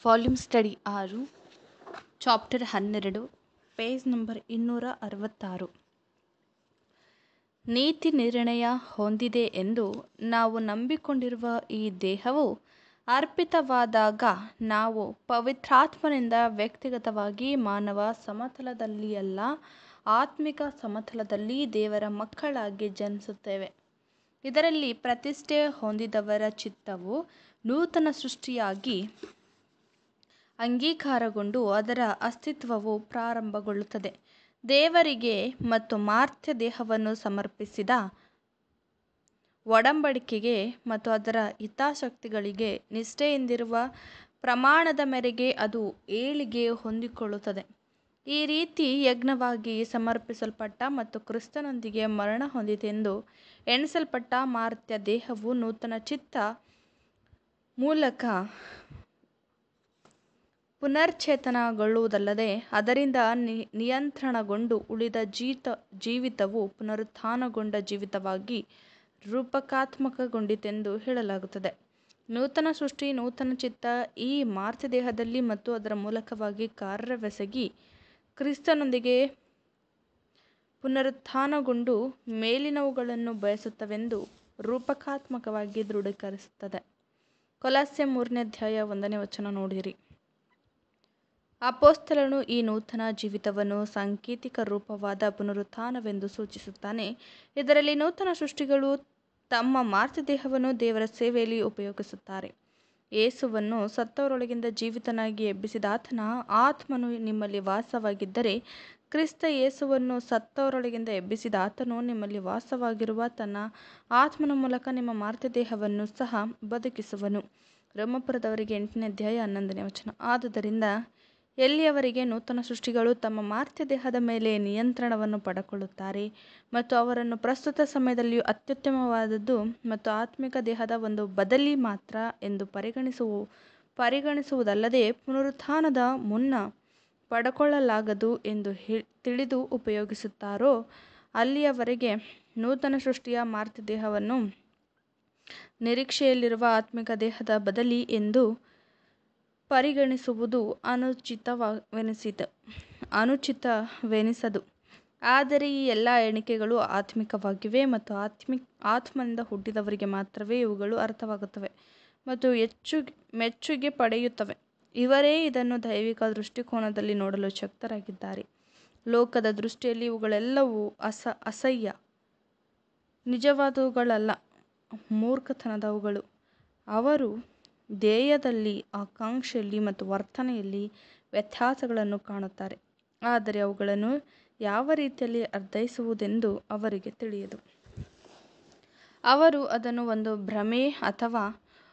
volume study ಆರು chapter ಹನ್ನೆರಡು page number ಇನ್ನೂರ ಅರವತ್ತಾರು ನೀತಿ ನಿರ್ಣಯ ಹೊಂದಿದೆ ಎಂದು ನಾವು ನಂಬಿಕೊಂಡಿರುವ ಈ ದೇಹವು ಅರ್ಪಿತವಾದಾಗ ನಾವು ಪವಿತ್ರಾತ್ಮನಿಂದ ವ್ಯಕ್ತಿಗತವಾಗಿ ಮಾನವ ಸಮತಲದಲ್ಲಿಯಲ್ಲ ಆತ್ಮಿಕ ಸಮತಲದಲ್ಲಿ ದೇವರ ಮಕ್ಕಳಾಗಿ ಜನಿಸುತ್ತೇವೆ ಇದರಲ್ಲಿ ಪ್ರತಿಷ್ಠೆ ಹೊಂದಿದವರ ಚಿತ್ತವು ನೂತನ ಸೃಷ್ಟಿಯಾಗಿ ಅಂಗೀಕಾರಗೊಂಡು ಅದರ ಅಸ್ತಿತ್ವವು ಪ್ರಾರಂಭಗೊಳ್ಳುತ್ತದೆ ದೇವರಿಗೆ ಮತ್ತು ಮಾರ್ತ್ಯ ದೇಹವನ್ನು ಸಮರ್ಪಿಸಿದ ಒಡಂಬಡಿಕೆಗೆ ಮತ್ತು ಅದರ ಹಿತಾಸಕ್ತಿಗಳಿಗೆ ನಿಷ್ಠೆಯಿಂದಿರುವ ಪ್ರಮಾಣದ ಮೇರೆಗೆ ಅದು ಏಳಿಗೆ ಹೊಂದಿಕೊಳ್ಳುತ್ತದೆ ಈ ರೀತಿ ಯಜ್ಞವಾಗಿ ಸಮರ್ಪಿಸಲ್ಪಟ್ಟ ಮತ್ತು ಕ್ರಿಸ್ತನೊಂದಿಗೆ ಮರಣ ಹೊಂದಿತೆಂದು ಎಣಿಸಲ್ಪಟ್ಟ ಮಾರ್ತ್ಯ ದೇಹವು ನೂತನ ಚಿತ್ತ ಮೂಲಕ ಪುನಶ್ಚೇತನಗೊಳ್ಳುವುದಲ್ಲದೆ ಅದರಿಂದ ನಿಯಂತ್ರಣಗೊಂಡು ಉಳಿದ ಜೀತ ಜೀವಿತವು ಪುನರುತ್ಥಾನಗೊಂಡ ಜೀವಿತವಾಗಿ ರೂಪಕಾತ್ಮಕಗೊಂಡಿತೆಂದು ಹೇಳಲಾಗುತ್ತದೆ ನೂತನ ಸೃಷ್ಟಿ ನೂತನ ಚಿತ್ತ ಈ ಮಾರ್ತ್ಯ ದೇಹದಲ್ಲಿ ಮತ್ತು ಅದರ ಮೂಲಕವಾಗಿ ಕಾರ್ಯವೆಸಗಿ ಕ್ರಿಸ್ತನೊಂದಿಗೆ ಪುನರುತ್ಥಾನಗೊಂಡು ಮೇಲಿನವುಗಳನ್ನು ಬಯಸುತ್ತವೆಂದು ರೂಪಕಾತ್ಮಕವಾಗಿ ದೃಢೀಕರಿಸುತ್ತದೆ ಕೊಲಸ್ಸೆ ಮೂರನೇ ಅಧ್ಯಾಯ ಒಂದನೇ ವಚನ ನೋಡಿರಿ ಅಪೊಸ್ತಲನು ಈ ನೂತನ ಜೀವಿತವನ್ನು ಸಾಂಕೇತಿಕ ರೂಪವಾದ ಪುನರುತ್ಥಾನವೆಂದು ಸೂಚಿಸುತ್ತಾನೆ ಇದರಲ್ಲಿ ನೂತನ ಸೃಷ್ಟಿಗಳು ತಮ್ಮ ಮಾರ್ತ್ಯ ದೇಹವನ್ನು ದೇವರ ಸೇವೆಯಲ್ಲಿ ಉಪಯೋಗಿಸುತ್ತಾರೆ ಯೇಸುವನ್ನು ಸತ್ತವರೊಳಗಿಂದ ಜೀವಿತನಾಗಿ ಎಬ್ಬಿಸಿದಾತನ ಆತ್ಮನು ನಿಮ್ಮಲ್ಲಿ ವಾಸವಾಗಿದ್ದರೆ ಕ್ರಿಸ್ತ ಯೇಸುವನ್ನು ಸತ್ತವರೊಳಗಿಂದ ಎಬ್ಬಿಸಿದ ಆತನು ನಿಮ್ಮಲ್ಲಿ ವಾಸವಾಗಿರುವ ತನ್ನ ಆತ್ಮನ ಮೂಲಕ ನಿಮ್ಮ ಮಾರ್ತ್ಯ ದೇಹವನ್ನು ಸಹ ಬದುಕಿಸುವನು ರೋಮಪುರದವರಿಗೆ ಎಂಟನೇ ಅಧ್ಯಾಯ ಹನ್ನೊಂದನೇ ವಚನ ಆದುದರಿಂದ ಎಲ್ಲಿಯವರೆಗೆ ನೂತನ ಸೃಷ್ಟಿಗಳು ತಮ್ಮ ಮಾರ್ತ್ಯ ದೇಹದ ಮೇಲೆ ನಿಯಂತ್ರಣವನ್ನು ಪಡೆದುಕೊಳ್ಳುತ್ತಾರೆ ಮತ್ತು ಅವರನ್ನು ಪ್ರಸ್ತುತ ಸಮಯದಲ್ಲಿಯೂ ಅತ್ಯುತ್ತಮವಾದದ್ದು ಮತ್ತು ಆತ್ಮಿಕ ದೇಹದ ಒಂದು ಬದಲಿ ಮಾತ್ರ ಎಂದು ಪರಿಗಣಿಸುವ ಪರಿಗಣಿಸುವುದಲ್ಲದೆ ಪುನರುತ್ಥಾನದ ಮುನ್ನ ಪಡೆದುಕೊಳ್ಳಲಾಗದು ಎಂದು ತಿಳಿದು ಉಪಯೋಗಿಸುತ್ತಾರೋ ಅಲ್ಲಿಯವರೆಗೆ ನೂತನ ಸೃಷ್ಟಿಯ ಮಾರ್ತ್ಯ ದೇಹವನ್ನು ನಿರೀಕ್ಷೆಯಲ್ಲಿರುವ ಆತ್ಮಿಕ ದೇಹದ ಬದಲಿ ಎಂದು ಪರಿಗಣಿಸುವುದು ಅನುಚಿತವೆನಿಸಿತು ಅನುಚಿತವೆನಿಸದು ಆದರೆ ಈ ಎಲ್ಲ ಎಣಿಕೆಗಳು ಆತ್ಮಿಕವಾಗಿವೆ ಮತ್ತು ಆತ್ಮಿ ಆತ್ಮನಿಂದ ಹುಟ್ಟಿದವರಿಗೆ ಮಾತ್ರವೇ ಇವುಗಳು ಅರ್ಥವಾಗುತ್ತವೆ ಮತ್ತು ಹೆಚ್ಚು ಮೆಚ್ಚುಗೆ ಪಡೆಯುತ್ತವೆ ಇವರೇ ಇದನ್ನು ದೈವಿಕ ದೃಷ್ಟಿಕೋನದಲ್ಲಿ ನೋಡಲು ಶಕ್ತರಾಗಿದ್ದಾರೆ ಲೋಕದ ದೃಷ್ಟಿಯಲ್ಲಿ ಇವುಗಳೆಲ್ಲವೂ ಅಸ ಅಸಹ್ಯ ನಿಜವಾದವುಗಳಲ್ಲ ಮೂರ್ಖತನದವುಗಳು ಅವರು ಧ್ಯೇಯದಲ್ಲಿ ಆಕಾಂಕ್ಷೆಯಲ್ಲಿ ಮತ್ತು ವರ್ತನೆಯಲ್ಲಿ ವ್ಯತ್ಯಾಸಗಳನ್ನು ಕಾಣುತ್ತಾರೆ ಆದರೆ ಅವುಗಳನ್ನು ಯಾವ ರೀತಿಯಲ್ಲಿ ಅರ್ಥೈಸುವುದೆಂದು ಅವರಿಗೆ ತಿಳಿಯದು ಅವರು ಅದನ್ನು ಒಂದು ಭ್ರಮೆ ಅಥವಾ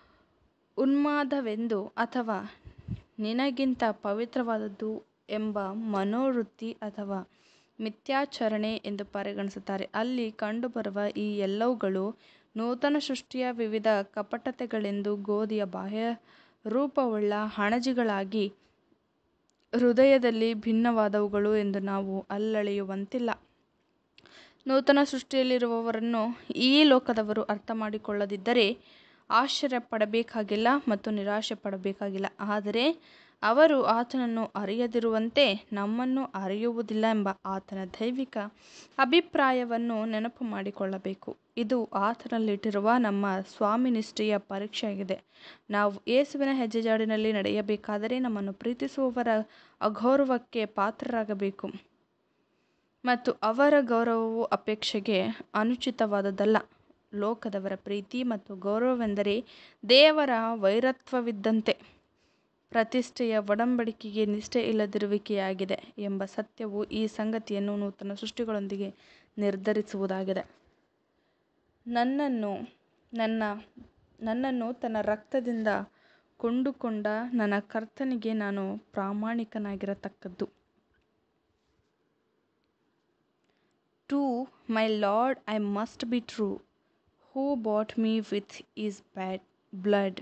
ಉನ್ಮಾದವೆಂದು ಅಥವಾ ನಿನಗಿಂತ ಪವಿತ್ರವಾದದ್ದು ಎಂಬ ಮನೋವೃತ್ತಿ ಅಥವಾ ಮಿಥ್ಯಾಚರಣೆ ಎಂದು ಪರಿಗಣಿಸುತ್ತಾರೆ ಅಲ್ಲಿ ಕಂಡುಬರುವ ಈ ಎಲ್ಲವುಗಳು ನೂತನ ಸೃಷ್ಟಿಯ ವಿವಿಧ ಕಪಟತೆಗಳೆಂದು ಗೋಧಿಯ ಬಾಹ್ಯ ರೂಪವುಳ್ಳ ಹಣಜಿಗಳಾಗಿ ಹೃದಯದಲ್ಲಿ ಭಿನ್ನವಾದವುಗಳು ಎಂದು ನಾವು ಅಲ್ಲಳೆಯುವಂತಿಲ್ಲ ನೂತನ ಸೃಷ್ಟಿಯಲ್ಲಿರುವವರನ್ನು ಈ ಲೋಕದವರು ಅರ್ಥ ಮಾಡಿಕೊಳ್ಳದಿದ್ದರೆ ಆಶ್ಚರ್ಯ ಪಡಬೇಕಾಗಿಲ್ಲ ಮತ್ತು ನಿರಾಶೆ ಪಡಬೇಕಾಗಿಲ್ಲ ಆದರೆ ಅವರು ಆತನನ್ನು ಅರಿಯದಿರುವಂತೆ ನಮ್ಮನ್ನು ಅರಿಯುವುದಿಲ್ಲ ಎಂಬ ಆತನ ದೈವಿಕ ಅಭಿಪ್ರಾಯವನ್ನು ನೆನಪು ಮಾಡಿಕೊಳ್ಳಬೇಕು ಇದು ಆತನಲ್ಲಿಟ್ಟಿರುವ ನಮ್ಮ ಸ್ವಾಮಿನಿಷ್ಠೆಯ ಪರೀಕ್ಷೆಯಾಗಿದೆ ನಾವು ಯೇಸುವಿನ ಹೆಜ್ಜೆಜಾಡಿನಲ್ಲಿ ನಡೆಯಬೇಕಾದರೆ ನಮ್ಮನ್ನು ಪ್ರೀತಿಸುವವರ ಅಗೌರವಕ್ಕೆ ಪಾತ್ರರಾಗಬೇಕು ಮತ್ತು ಅವರ ಗೌರವವು ಅಪೇಕ್ಷೆಗೆ ಅನುಚಿತವಾದದ್ದಲ್ಲ ಲೋಕದವರ ಪ್ರೀತಿ ಮತ್ತು ಗೌರವವೆಂದರೆ ದೇವರ ವೈರತ್ವವಿದ್ದಂತೆ ಪ್ರತಿಷ್ಠೆಯ ಒಡಂಬಡಿಕೆಗೆ ನಿಷ್ಠೆ ಇಲ್ಲದಿರುವಿಕೆಯಾಗಿದೆ ಎಂಬ ಸತ್ಯವು ಈ ಸಂಗತಿಯನ್ನು ನೂತನ ಸೃಷ್ಟಿಗಳೊಂದಿಗೆ ನಿರ್ಧರಿಸುವುದಾಗಿದೆ ನನ್ನನ್ನು ನನ್ನ ನನ್ನನ್ನು ತನ್ನ ರಕ್ತದಿಂದ ಕೊಂಡುಕೊಂಡ ನನ್ನ ಕರ್ತನಿಗೆ ನಾನು ಪ್ರಾಮಾಣಿಕನಾಗಿರತಕ್ಕದ್ದು to my Lord I must be true who bought me with his bad blood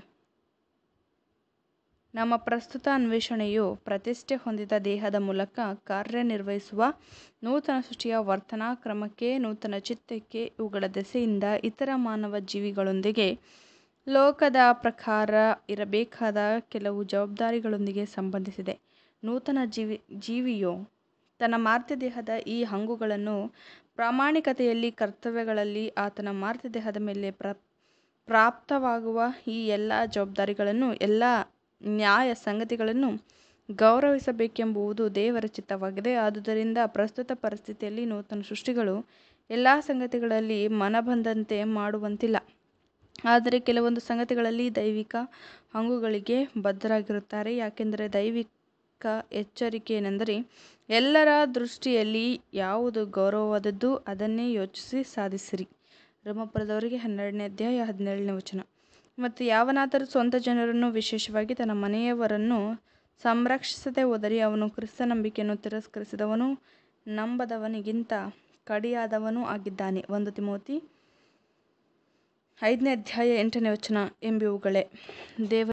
ನಮ್ಮ ಪ್ರಸ್ತುತ ಅನ್ವೇಷಣೆಯು ಪ್ರತಿಷ್ಠೆ ಹೊಂದಿದ ದೇಹದ ಮೂಲಕ ಕಾರ್ಯನಿರ್ವಹಿಸುವ ನೂತನ ಸೃಷ್ಟಿಯ ವರ್ತನಾ ಕ್ರಮಕ್ಕೆ ನೂತನ ಚಿತ್ತಕ್ಕೆ ಇವುಗಳ ದೆಸೆಯಿಂದ ಇತರ ಮಾನವ ಜೀವಿಗಳೊಂದಿಗೆ ಲೋಕದ ಪ್ರಕಾರ ಇರಬೇಕಾದ ಕೆಲವು ಜವಾಬ್ದಾರಿಗಳೊಂದಿಗೆ ಸಂಬಂಧಿಸಿದೆ ನೂತನ ಜೀವಿ ಜೀವಿಯು ತನ್ನ ಮಾರ್ತ್ಯದೇಹದ ಈ ಹಂಗುಗಳನ್ನು ಪ್ರಾಮಾಣಿಕತೆಯಲ್ಲಿ ಕರ್ತವ್ಯಗಳಲ್ಲಿ ಆತನ ಮಾರ್ತ್ಯದೇಹದ ಮೇಲೆ ಪ್ರ ಪ್ರಾಪ್ತವಾಗುವ ಈ ಎಲ್ಲ ಜವಾಬ್ದಾರಿಗಳನ್ನು ಎಲ್ಲ ನ್ಯಾಯ ಸಂಗತಿಗಳನ್ನು ಗೌರವಿಸಬೇಕೆಂಬುದು ದೇವರ ಚಿತ್ತವಾಗಿದೆ ಆದುದರಿಂದ ಪ್ರಸ್ತುತ ಪರಿಸ್ಥಿತಿಯಲ್ಲಿ ನೂತನ ಸೃಷ್ಟಿಗಳು ಎಲ್ಲ ಸಂಗತಿಗಳಲ್ಲಿ ಮನಬಂದಂತೆ ಮಾಡುವಂತಿಲ್ಲ ಆದರೆ ಕೆಲವೊಂದು ಸಂಗತಿಗಳಲ್ಲಿ ದೈವಿಕ ಹಂಗುಗಳಿಗೆ ಬದ್ಧರಾಗಿರುತ್ತಾರೆ ಯಾಕೆಂದರೆ ದೈವಿಕ ಎಚ್ಚರಿಕೆ ಏನೆಂದರೆ ಎಲ್ಲರ ದೃಷ್ಟಿಯಲ್ಲಿ ಯಾವುದು ಗೌರವವಾದದ್ದು ಅದನ್ನೇ ಯೋಚಿಸಿ ಸಾಧಿಸಿರಿ ರೋಮಪುರದವರಿಗೆ ಹನ್ನೆರಡನೇ ಅಧ್ಯಾಯ ಹದಿನೇಳನೇ ವಚನ ಮತ್ತು ಯಾವನಾದರೂ ಸ್ವಂತ ಜನರನ್ನು ವಿಶೇಷವಾಗಿ ತನ್ನ ಮನೆಯವರನ್ನು ಸಂರಕ್ಷಿಸದೆ ಹೋದರೆ ಅವನು ಕ್ರಿಸ್ತ ನಂಬಿಕೆಯನ್ನು ತಿರಸ್ಕರಿಸಿದವನು ನಂಬದವನಿಗಿಂತ ಕಡಿಯಾದವನೂ ಆಗಿದ್ದಾನೆ ಒಂದು ತಿಮೋತಿ ಐದನೇ ಅಧ್ಯಾಯ ಎಂಟನೇ ವಚನ ಎಂಬಿವುಗಳೇ ದೇವರ